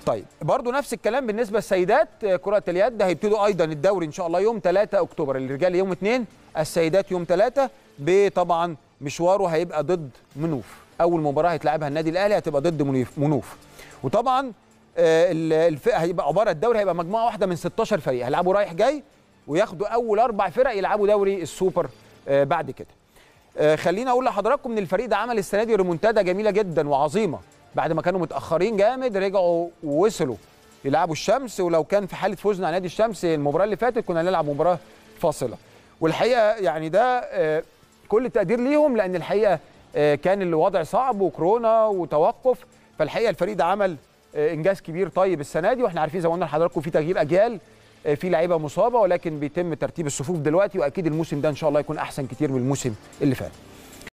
طيب برضو نفس الكلام بالنسبه للسيدات آه، كره اليد هيبتدوا ايضا الدوري ان شاء الله يوم 3 اكتوبر الرجال يوم 2 السيدات يوم 3 بطبعا مشواره هيبقى ضد منوف اول مباراه هيتلعبها النادي الاهلي هتبقى ضد منوف منوف وطبعا آه، ال- الف- هيبقى عباره الدوري هيبقى مجموعه واحده من 16 فريق هيلعبوا رايح جاي وياخدوا اول اربع فرق يلعبوا دوري السوبر آه، بعد كده آه، خليني اقول لحضراتكم ان الفريق ده عمل السنه دي ريمونتادا جميله جدا وعظيمه بعد ما كانوا متاخرين جامد رجعوا ووصلوا يلعبوا الشمس ولو كان في حاله فوزنا على نادي الشمس المباراه اللي فاتت كنا هنلعب مباراه فاصله والحقيقه يعني ده آه، كل التقدير ليهم لان الحقيقه آه، كان الوضع صعب وكورونا وتوقف فالحقيقه الفريق ده عمل آه، انجاز كبير طيب السنه دي واحنا عارفين زي ما قلنا لحضراتكم في تغيير اجيال آه، في لعيبه مصابه ولكن بيتم ترتيب الصفوف دلوقتي واكيد الموسم ده ان شاء الله يكون احسن كتير من الموسم اللي فات